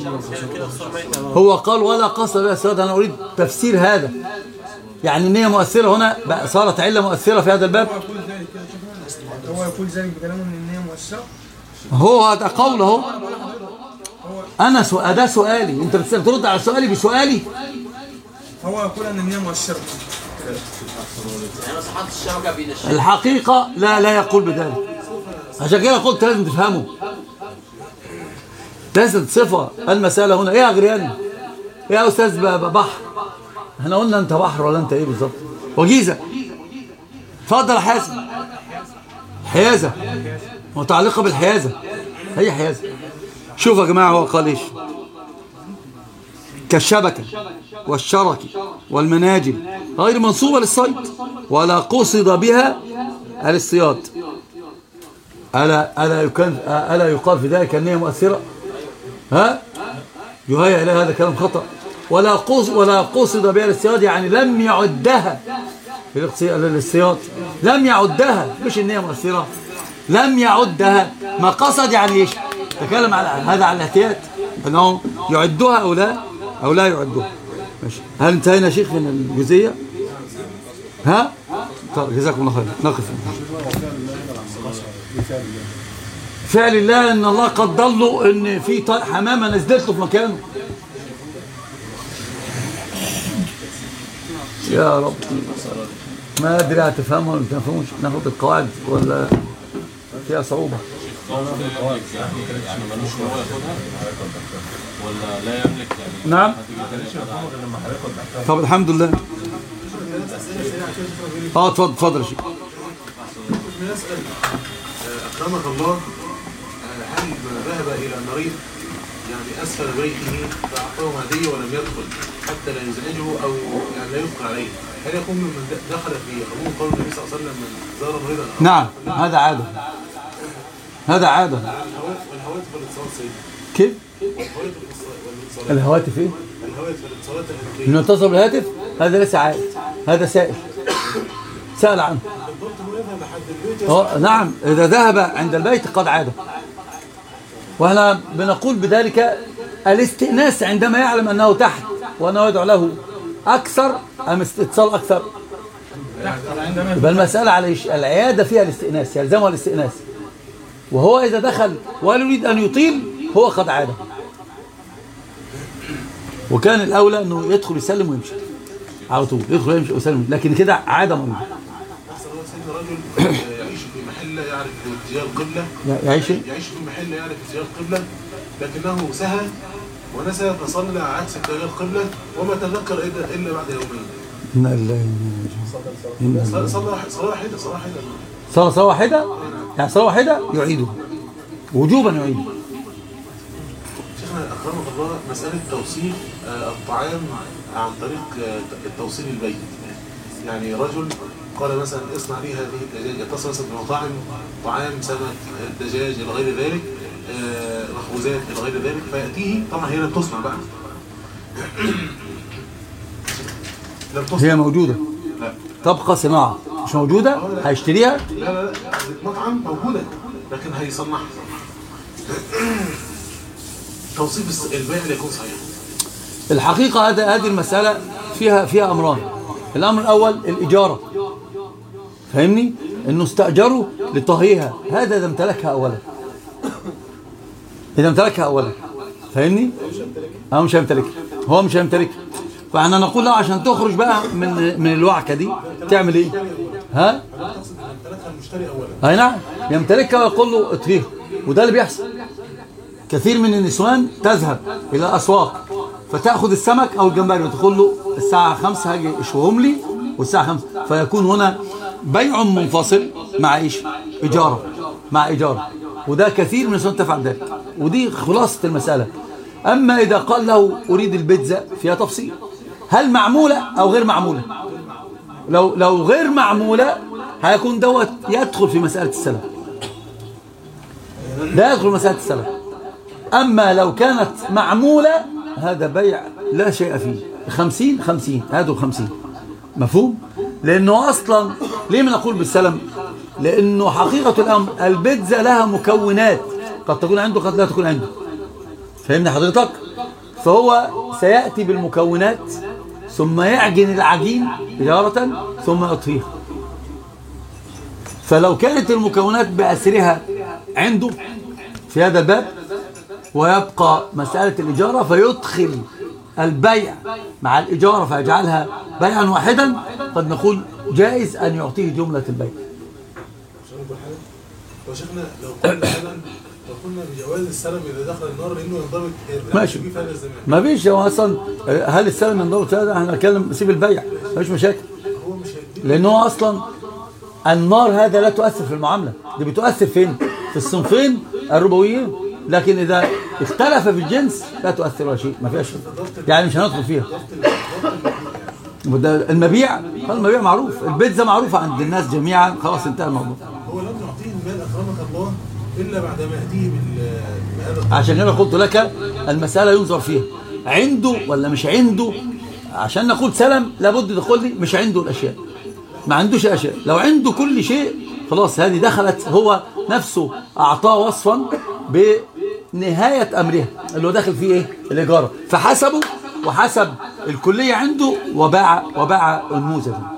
هو قال ولا قصد بها الاصطياد انا اريد تفسير هذا يعني النية مؤثرة هنا بقى صارت علة مؤثرة في هذا الباب هو يقول ذلك بكلامه ان النية مؤثرة هو هذا قول اهو انا سؤال ده سؤالي انت بترد على سؤالي بسؤالي هو يقول ان النية مؤثرة يعني مثلا حط الشبكه بين الشبكه الحقيقة لا لا يقول بذلك عشان كده قلت لازم تفهمه لازم صفة المسألة هنا ايه يا غريان ايه يا استاذ ب- ب- بحر احنا قلنا انت بحر ولا انت ايه بالظبط وجيزة اتفضل يا حازم حيازة متعلقة بالحيازة هي حيازة شوف يا جماعة هو قال ايش كالشبكة والشرك والمناجل غير منصوبة للصيد ولا قصد بها الاصطياد ألا, ألا, يكون ألا يقال في ذلك أن هي مؤثرة ها يهيأ إلى هذا كلام خطأ ولا قصد ولا قصد بها الاصطياد يعني لم يعدها للاقصي- للاصطياد لم يعدها مش ان هي مؤثرة لم يعدها ما قصد يعني ايش تكلم على هذا على الاحتياط انه يعدها او لا او لا يعدها ماشي هل انتهينا يا شيخ من الجزئية ها طيب جزاكم الله خير نقف فعل الله ان الله قد ضلوا ان في ط- حمامه نزلت له في مكانه يا رب ما ادري هتفهموا ولا ما تفهموش ناخد القواعد ولا فيها صعوبه يعني ملوش هو ياخدها ولا لا يملك يعني نعم طب الحمد لله اه اتفضل اتفضل يا شيخ بنسأل آه، أكرمك الله آه، هل من ذهب إلى مريض يعني أسفل بيته فأعطاه هدية ولم يدخل حتى لا يزعجه أو يعني لا يدخل عليه هل يكون من د- دخل في عموم قول النبي صلى الله عليه وسلم من زار مريضا أو نعم هذا عاده هذا عاده الهواتف الهواتف والاتصالات سيدي كيف الهواتف والاتصالات الهواتف ايه الهواتف والاتصالات الهاتفية انه اتصل بالهاتف هذا ليس عائد هذا سائل سأل عنه بالضبط هو يذهب لحد البيت اه نعم إذا ذهب عند البيت قد عاد وأنا بنقول بذلك الاستئناس عندما يعلم أنه تحت وأنه يدعو له أكثر أم اتصال أكثر يبقى المسألة على إيش؟ العيادة فيها الاستئناس يلزمها الاستئناس وهو إذا دخل ولا يريد أن يطيل هو قد عاد وكان الأولى أنه يدخل يسلم ويمشي على طول يدخل يمشي ويسلم لكن كده عادة مريض أحسن الله سيدنا رجل آه، يعيش في محل لا يعرف اتجاه القبلة يعيش يعيش في محل لا يعرف اتجاه القبلة لكنه سهى ونسى فصلى عكس اتجاه القبلة وما تذكر إلا إلا بعد يومين إنا لله إنا صلى لله. صلى صلاة واحدة صلاة واحدة صلاة صلاة واحدة يعني صلاة واحدة يعيده وجوبا يعيده شيخنا أكرمك الله مسألة توصيل آه، الطعام عن طريق آه، التوصيل البيت يعني رجل قال مثلا اصنع لي هذه الدجاجة اتصل مثلا بمطاعم طعام سمك آه، دجاج إلى غير ذلك آه، مخبوزات إلى غير ذلك فيأتيه طبعا هي لم تصنع بقى لم تصنع هي موجودة لا تبقى صناعة مش موجودة هيشتريها لا لا لا مطعم موجودة لكن هيصنعها توصيف الس- البيع ليكون صحيح الحقيقة هذا هذه المسألة فيها فيها أمران الأمر الأول الإجارة فاهمني إنه استأجروا لطهيها هذا إذا امتلكها أولا إذا امتلكها أولا فاهمني هو مش هيمتلكها هو مش هيمتلكها فاحنا نقول له عشان تخرج بقى من من الوعكة دي تعمل إيه ها امتلكها المشتري أولا أي نعم يمتلكها ويقول له اطهيها وده اللي بيحصل كثير من النسوان تذهب إلى الأسواق فتأخذ السمك أو الجمبري وتقول له الساعة خمسة هاجي اشوهم لي والساعة خمسة فيكون هنا بيع منفصل مع إيش إجارة مع إجارة وده كثير من النسوان تفعل ذلك ودي خلاصة المسألة أما إذا قال له أريد البيتزا فيها تفصيل هل معمولة أو غير معمولة لو لو غير معمولة هيكون دوت يدخل في مسألة السلام لا يدخل مسألة السلام أما لو كانت معمولة هذا بيع لا شيء فيه خمسين خمسين هذا خمسين مفهوم لأنه أصلا ليه ما نقول بالسلام لأنه حقيقة الأمر البيتزا لها مكونات قد تكون عنده قد لا تكون عنده فهمني حضرتك فهو سيأتي بالمكونات ثم يعجن العجين إدارة ثم يطفيها فلو كانت المكونات بأسرها عنده في هذا الباب ويبقى مسألة الإجارة فيدخل البيع مع الإجارة فيجعلها بيعا واحدا قد نقول جائز أن يعطيه جملة البيع عشان نقول حاجة وشيخنا لو قلنا مثلا لو قلنا بجواز السلم إذا دخل النار لأنه ينضبط ماشي. في هذا الزمان ما فيش هو أصلا هل السلم من ضبط هذا احنا نتكلم سيب البيع ما فيش مشاكل هو مش هيدي لأنه هو أصلا النار هذا لا تؤثر في المعاملة دي بتؤثر فين في الصنفين الربويين لكن إذا اختلف في الجنس لا تؤثر ولا شيء ما فيهاش شيء. يعني مش هندخل فيها وده المبيع خلاص المبيع معروف البيتزا معروفة عند الناس جميعا خلاص انتهى الموضوع هو لم يعطيه المال أكرمك الله إلا بعد ما يأتيه بال- بهذا عشان كده قلت لك المسألة ينظر فيها عنده ولا مش عنده عشان نقول سلم لابد تقول لي مش عنده الأشياء ما عندوش أشياء لو عنده كل شيء خلاص هذه دخلت هو نفسه أعطاه وصفا بنهاية أمرها اللي هو داخل فيه إيه الإيجار فحسبه وحسب الكلية عنده وباع وباع الموزة دي.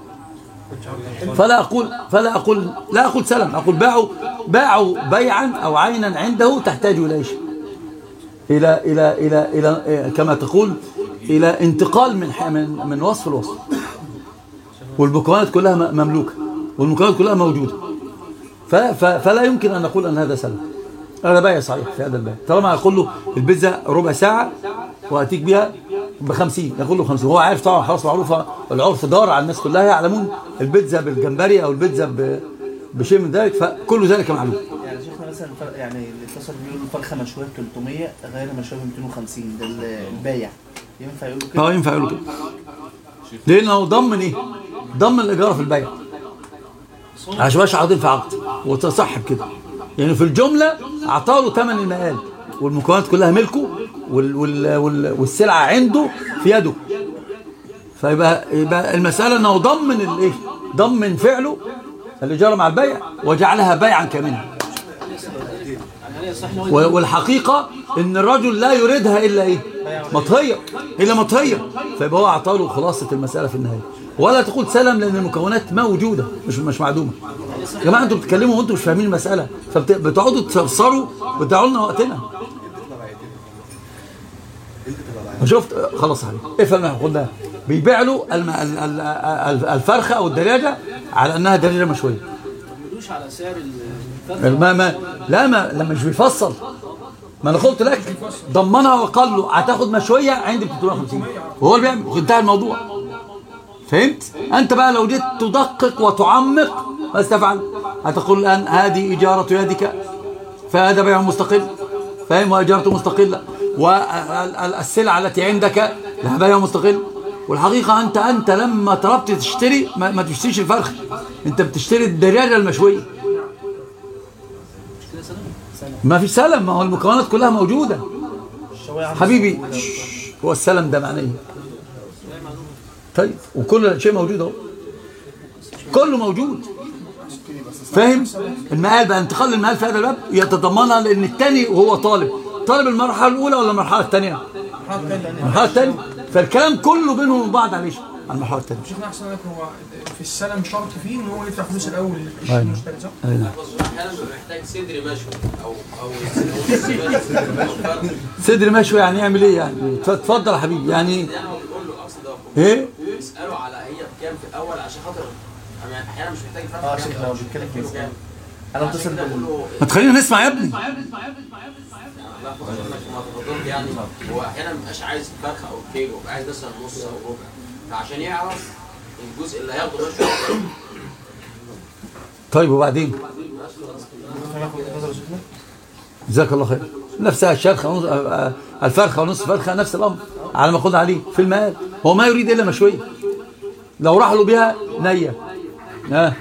فلا أقول فلا أقول لا أقول سلم أقول باعوا باعوا بيعا أو عينا عنده تحتاج إلى إيش إلى إلى إلى إلى كما تقول إلى انتقال من ح- من من وصف لوصف والمكونات كلها م- مملوكة والمكونات كلها موجودة ف- ف- فلا يمكن أن نقول أن هذا سلم هذا بيع صحيح في هذا البيع طالما أقول له البيتزا ربع ساعة وأتيك بها بخمسين يقول له خمسين هو عارف طبعا خلاص معروفة العرف دار على الناس كلها يعلمون البيتزا بالجمبري أو البيتزا ب- بشيء من ذلك فكل ذلك معلوم يعني شيخنا مثلا الفرق- يعني اللي اتصل بيقول الفرخه مشويه ب 300 غير مشويه ب 250 ده ال- البايع ينفع يقول له كده؟ اه ينفع يقول كده لانه ضمن ايه ضمن الايجار في البيع عشان مش عاقدين في عقد وتصح بكده يعني في الجمله اعطاه ثمن المقال والمكونات كلها ملكه وال وال وال والسلعه عنده في يده فيبقى يبقى المساله انه ضمن الايه ضمن فعله الاجاره مع البيع وجعلها بيعا كاملا و- والحقيقة ان الرجل لا يريدها الا ايه مطهية الا مطهية فيبقى هو اعطاله خلاصة المسألة في النهاية ولا تقول سلم لان المكونات موجودة مش مش معدومة يا جماعة انتوا بتتكلموا وانتوا مش فاهمين المسألة فبتقعدوا تفسروا وتدعوا لنا وقتنا شفت خلاص عليك افهم ما قلنا بيبيع له الم- ال- ال- ال- الفرخة او الدجاجة على انها دجاجة مشوية بيزودوش على سعر الفرخه ما ما لا ما لما مش بيفصل ما انا قلت لك ضمنها وقال له هتاخد مشويه عندي ب 350 وهو اللي بيعمل انتهى الموضوع فهمت انت بقى لو جيت تدقق وتعمق ماذا تفعل هتقول الان هذه اجاره يدك فهذا بيع مستقل فاهم واجارته مستقله والسلعه التي عندك لها بيع مستقل والحقيقه انت انت لما طلبت تشتري ما, ما تشتريش الفرخ انت بتشتري الدجاجه المشويه ما فيش سلم ما هو المكونات كلها موجوده حبيبي هو السلم ده معناه ايه طيب وكل شيء موجود اهو كله موجود فاهم المقال بقى انتقال المقال في هذا الباب يتضمنها لان الثاني وهو طالب طالب المرحله الاولى ولا المرحله الثانيه المرحله الثانيه فالكلام كله بينهم وبين بعض عليه على المرحله الثانيه شيخنا احسن لك هو في السلم شرط فيه ان هو يدفع فلوس الاول أيوة. للمشتري صح؟ أيوة. احيانا بيبقى محتاج صدر مشوي او او صدر مشوي يعني يعمل ايه يعني اتفضل يا حبيبي يعني يعني هو بيقول له اقصد ده ايه يسالوا على هي بكام في الاول عشان خاطر أنا احيانا مش محتاج الفرق اه بكام شيخ في لو الأول، بيتكلم مش محتاج كده كام. انا عشان متصل كده بال بقول له ما تخلينا نسمع يا ابني لا ما تفضلت يعني هو احيانا ما بيبقاش عايز فرخه او كيلو بيبقى عايز مثلا نص او ربع فعشان يعرف الجزء اللي هياخده مشوي طيب وبعدين جزاك الله خير نفسها الشرخه ونص آه، الفرخه ونص فرخه نفس الامر على ما خد عليه في المال هو ما يريد الا مشويه لو راح له بها نيه اه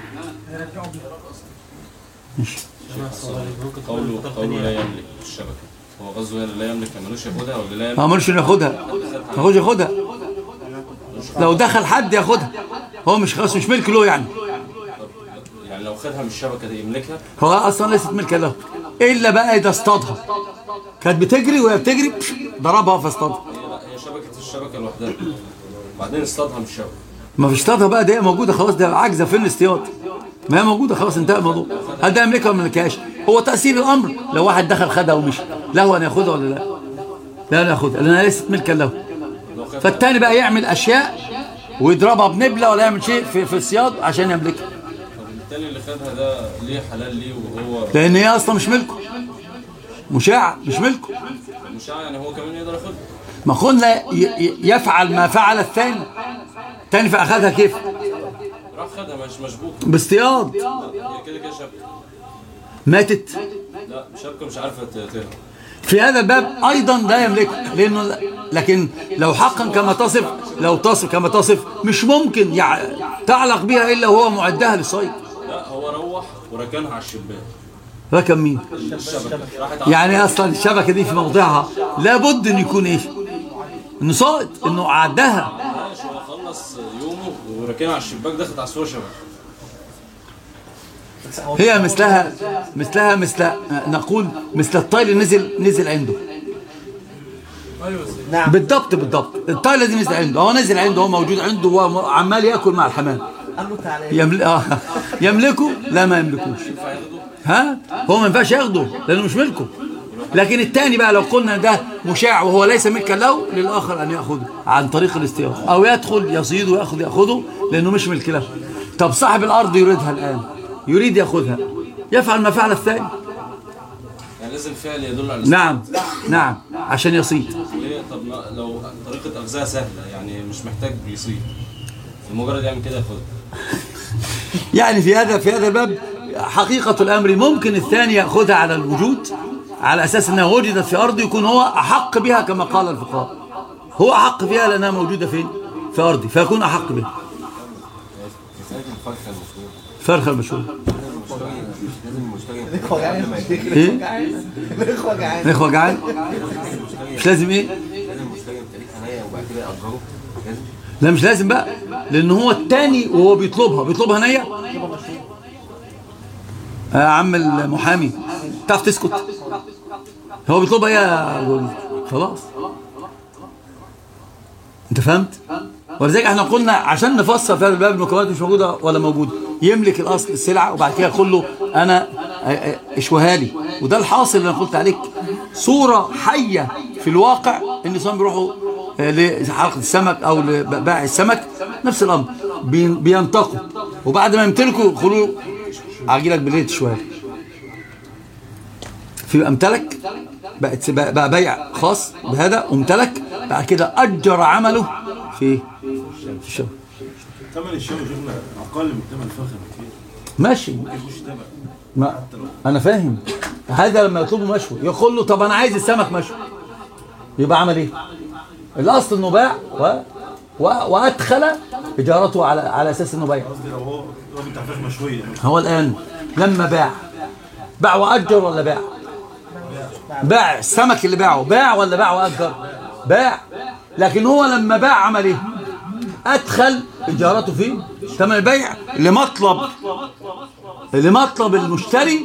قوله قوله لا يملك الشبكه هو غزو هنا لا يملك ملوش ياخدها ولا لا يملك ما عملش انه ياخدها ما ياخدش ياخدها لو دخل حد ياخدها هو مش خلاص مش ملك له يعني يعني لو خدها من الشبكه دي يملكها هو اصلا ليست ملكا له الا بقى اذا اصطادها كانت بتجري وهي بتجري بش، ضربها فاصطادها هي هي شبكه الشبكه لوحدها وبعدين اصطادها من الشبكه ما فيش اصطادها بقى ده موجوده خلاص ده عاجزه فين الاصطياد ما هي موجوده خلاص انتهى الموضوع هل ده يملكها ولا ما يملكهاش هو تاثير الامر لو واحد دخل خدها ومشي له ان ياخدها ولا لا لا لا ياخدها لانها ليست ملكا له فالتاني بقى يعمل اشياء ويضربها بنبله ولا يعمل شيء في, في الصياد عشان يملكها طب التاني اللي خدها ده ليه حلال ليه وهو لان هي اصلا مش ملكه مشاع مش ملكه مش يعني هو كمان يقدر ياخدها ما قلنا ي- ي- يفعل ما فعل الثاني الثاني فاخذها كيف راح خدها مش مشبوك باصطياد هي كده كده شبكه ماتت لا شبكه مش عارفه ت- تهرب في هذا الباب ايضا لا يملكها لانه لكن لو حقا كما تصف لو تصف كما تصف مش ممكن يع... تعلق بها الا وهو معدها للصيد لا هو روح وركنها على الشباك ركب مين الشبكه راحت على يعني اصلا الشبكه دي في موضعها لابد ان يكون ايه انه صائد انه عدها ماشي هو خلص يومه وركنها على الشباك دخلت على السور شبكه هي مثلها مثلها مثل نقول مثل الطير اللي نزل نزل عنده نعم بالضبط بالضبط الطير الذي نزل عنده هو نزل عنده هو موجود عنده هو عمال ياكل مع الحمام قال له تعالى يمل... آه. يملكه لا ما يملكوش ها هو ما ينفعش ياخده لانه مش ملكه لكن الثاني بقى لو قلنا ده مشاع وهو ليس ملكا له للاخر ان ياخذه عن طريق الاصطياد او يدخل يصيد وياخذ ياخذه لانه مش ملك له طب صاحب الارض يريدها الان يريد ياخذها يفعل ما فعل الثاني يعني لازم فعل يدل على نعم نعم عشان يصيد ليه طب ما- لو طريقه اغذاء سهله يعني مش محتاج يصيد مجرد يعمل كده ياخدها يعني في هذا في هذا الباب حقيقة الأمر ممكن الثاني يأخذها على الوجود على أساس أنها وجدت في أرضه يكون هو أحق بها كما قال الفقهاء هو أحق بها لأنها موجودة فين؟ في أرضه فيكون أحق بها كفايه الفرخه المفروض فرخة المشهور لازم المشتري الاخوه جعان إيه؟ الاخوه جعان الإخوة جعان مش لازم إيه؟ لازم المشتري يمتلك حنايه وبعد كده يأجره لازم لا مش لازم بقى لأن هو الثاني وهو بيطلبها بيطلبها نية يا عم المحامي تعرف تسكت هو بيطلبها يا جول خلاص انت فهمت ولذلك احنا قلنا عشان نفسر في هذا الباب المكونات مش موجوده ولا موجوده يملك الاصل السلعه وبعد كده يقول له انا اه، اه، اشوها لي وده الحاصل اللي انا قلت عليك صوره حيه في الواقع ان الانسان بيروحوا اه، لحلقه السمك او لبائع السمك نفس الامر بين- بينتقوا وبعد ما يمتلكوا يقولوا هاجي لك بالليل شويه في امتلك بقت بقى بقى بيع خاص بهذا وامتلك بعد كده اجر عمله في في الشغل ثمن الشغل شفنا اقل من ثمن الفرخه بكتير ماشي ما يجيبوش ثمن ما انا فاهم هذا لما يطلبه مشوي يقول له طب انا عايز السمك مشوي يبقى عمل ايه الاصل انه باع و... و... وادخل اجارته على على اساس انه بايع قصدي لو هو راجل بتاع فراخ مشويه هو الان لما باع باع واجر ولا باع باع السمك اللي باعه باع ولا باع واجر باع لكن هو لما باع عمل ايه ادخل اجارته في ثمن البيع لمطلب لمطلب المشتري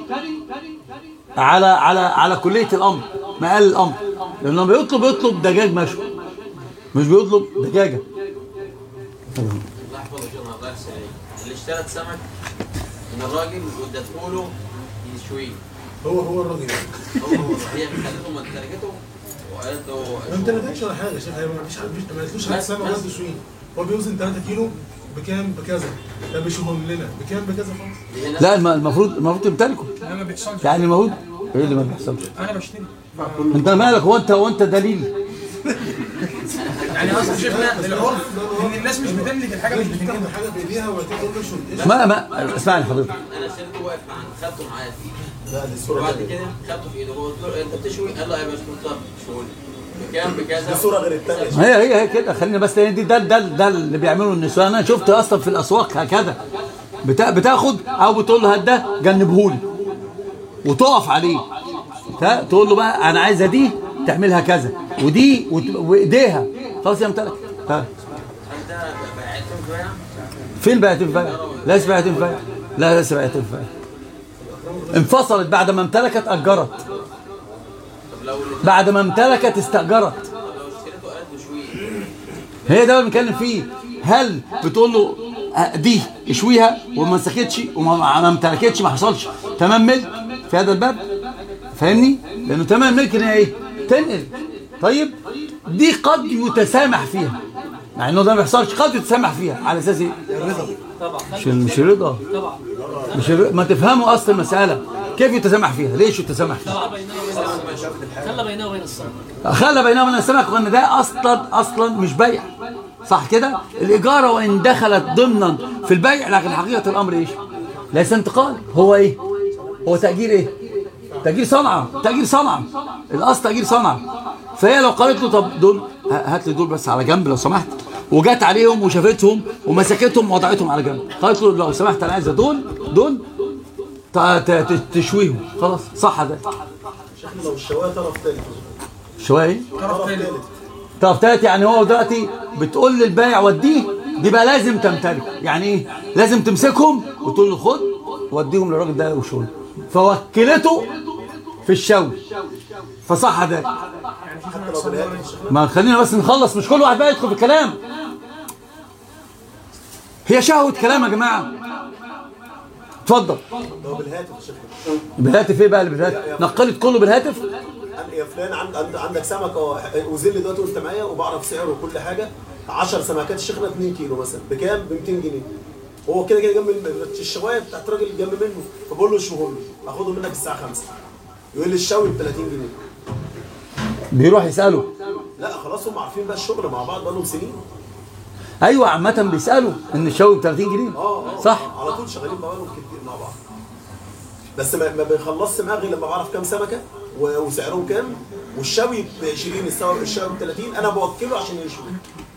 على على على كليه الامر مقال الامر لانه لما بيطلب يطلب دجاج مشوي مش بيطلب دجاجه الله يحفظه شيخنا الله يحسن عليك اللي اشترت سمك من الراجل وادته له يشويه هو هو الراجل هو هو هي خلته ممتلكته وقالت له ما امتلكتش ولا حاجه يا شيخ هي ما فيش حد مش- ما قالتلوش حاجه بس- سنه بس. وزن شويه هو بيوزن 3 كيلو بكام بكذا ده بيشوفهم لنا بكام بكذا خلاص لا الم- المفروض المفروض تمتلكه لا ما بيحصلش يعني المفروض ايه اللي ما بيحصلش انا بشتري انت مالك هو انت هو انت دليل يعني قصدي شيخنا العرف ان الناس مش بتملك الحاجه مش بتملك بتاخد حاجه بايديها وبعد كده تقول له شو ما ما اسمعني حضرتك انا سبته واقف معاه خدته معايا في ايدي لا دي الصوره وبعد غير- كده خدته في ايده قلت له انت بتشوي قال له ايوه يا باشمهندس طب شوي بكام بكذا دي صوره غير الثانيه هي هي هي كده خلينا بس لان دي ده ده ده اللي بيعمله النسوان انا شفت اصلا في الاسواق هكذا بتا بتاخد او بتقول له هات ده جنبهولي وتقف عليه تا- تقول له بقى انا عايزه دي تعملها كذا ودي وت- وايديها خلاص يا امتلك ها انت بعتهم بيع فين بقت الفايع ليس بقت الفايع لا ليس بقت الفايع انفصلت بعد ما امتلكت اجرت طب لو اللي بعد ما امتلكت استاجرت طب لو اشتريته قالت له شويه هي ده اللي بنتكلم فيه هل بتقول له آه، دي اشويها وما مسكتش وما ما امتلكتش ما حصلش تمام ملك في هذا الباب فاهمني لانه تمام ملك ان هي ايه تنقل طيب دي قد يتسامح فيها مع انه ده ما بيحصلش قد يتسامح فيها على اساس ايه طبعا مش مش رضا طبعا مش الرضا. ما تفهموا اصل المساله كيف يتسامح فيها ليش يتسامح فيها خلى بيننا وبين السمك خلى بيننا وبين السمك خلى بينهما من السمك وان ده اصلا اصلا مش بيع صح كده الاجاره وان دخلت ضمنا في البيع لكن حقيقه الامر ايش ليس انتقال هو ايه هو تاجير ايه تاجير صنعه تاجير صنعه الاصل تاجير صنعه فهي لو قالت له طب دول ه- هات لي دول بس على جنب لو سمحت وجت عليهم وشافتهم ومسكتهم ووضعتهم على جنب قالت له لو سمحت انا عايزه دول دول ت- ت- ت- تشويهم خلاص صح ده شيخنا لو الشوايه طرف ثالث شويه ايه طرف ثالث طب تالت يعني هو دلوقتي بتقول للبائع وديه دي بقى لازم تمتلك يعني ايه لازم تمسكهم وتقول له خد وديهم للراجل ده وشغل فوكلته في الشوي فصح ذلك حتى لو بالهاتف شيخنا ما خلينا بس نخلص مش كل واحد بقى يدخل في الكلام هي شهوة كلام يا جماعة اتفضل لو بالهاتف يا شيخنا بالهاتف ايه بقى اللي بالهاتف نقلت كله بالهاتف يا فلان عند عند- عندك سمك اه وزل لي دلوقتي وانت معايا وبعرف سعره وكل حاجه 10 سمكات الشيخنا 2 كيلو مثلا بكام؟ ب 200 جنيه هو كده كده جنب الم- الشوايه بتاعت الراجل جنب منه فبقول له اشوهم له اخدهم منك الساعه 5 يقول لي الشوي ب 30 جنيه بيروح يسأله لا خلاص هم عارفين بقى الشغل مع بعض بقالهم سنين ايوه عامة بيسألوا ان الشوي ب 30 جنيه اه اه صح على طول شغالين بقالهم كتير مع بعض بس ما ما بيخلصش معاه غير لما بعرف كام سمكه و- وسعرهم كام والشوي ب 20 السوا- الشوي ب 30 انا بوكله عشان يشوي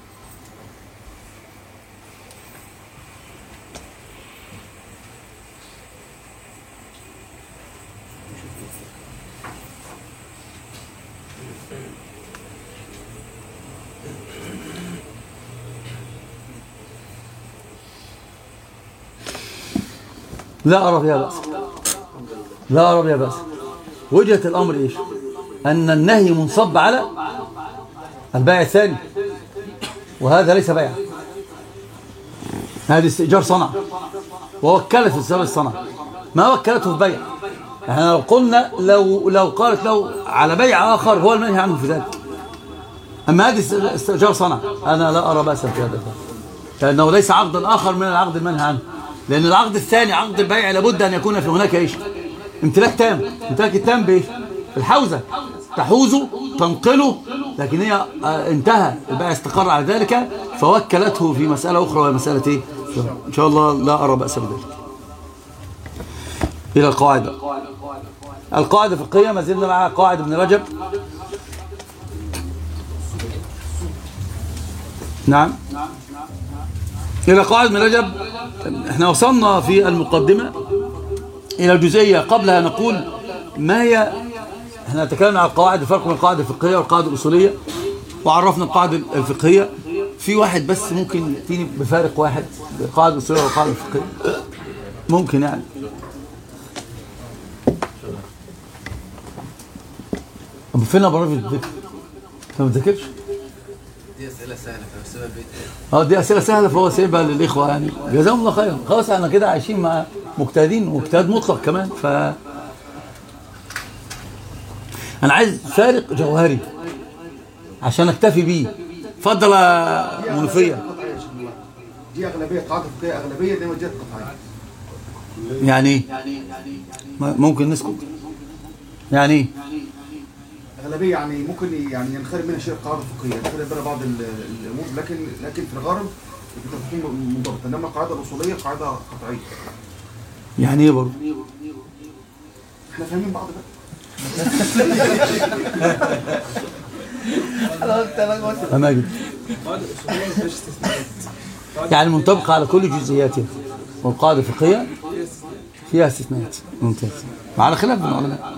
لا أرى فيها بأس لا أرى فيها بأس وجهة الأمر إيش أن النهي منصب على البيع الثاني وهذا ليس بيع هذه استئجار صنع ووكلت في استئجار الصنع ما وكلته في بيع احنا لو قلنا لو لو قالت له على بيع آخر هو المنهي عنه في ذلك أما هذه است- استئجار صنع أنا لا أرى بأسا في هذا الباب لأنه ليس عقد آخر من العقد المنهي عنه لان العقد الثاني عقد البيع لابد ان يكون في هناك ايش امتلاك تام امتلاك التام بايش الحوزه تحوزه تنقله لكن هي آه، انتهى البيع استقر على ذلك فوكلته في مساله اخرى وهي مساله ايه ان شاء الله لا ارى باس بذلك الى القواعد بقى. القاعده الفقهيه ما زلنا مع قواعد ابن رجب نعم إلى قواعد من رجب احنا وصلنا في المقدمة إلى الجزئية قبلها نقول ما هي احنا تكلمنا على القواعد الفرق بين القواعد الفقهية والقواعد الأصولية وعرفنا القواعد الفقهية في واحد بس ممكن يأتيني بفارق واحد القواعد الأصولية والقواعد الفقهية ممكن يعني أبو فين أبو رافي الذكر؟ أنت ما بتذاكرش؟ دي اسئله سهله فبسبب بيت اه دي اسئله سهله فهو سايبها للاخوه يعني جزاهم الله خيرا خلاص احنا كده عايشين مع مجتهدين واجتهاد مطلق كمان ف انا عايز فارق جوهري عشان اكتفي بيه اتفضل يا منوفيه دي اغلبيه قاعده فقهيه اغلبيه دي وجهات قطعيه يعني ايه ما- ممكن نسكت يعني ايه اغلبيه يعني ممكن يعني ينخرم منها شيء قاعده فقهيه ينخرم منها بعض ال- الامور لكن لكن في الغالب بتكون منضبطه انما القاعده الاصوليه قاعده قطعيه يعني ايه برضه احنا فاهمين بعض بقى انا قلت انا قلت يا ماجد القواعد الاصوليه ما فيهاش استثناءات يعني منطبقه على كل جزئياتها والقاعده الفقهيه فيها استثناءات ممتاز وعلى خلاف بين العلماء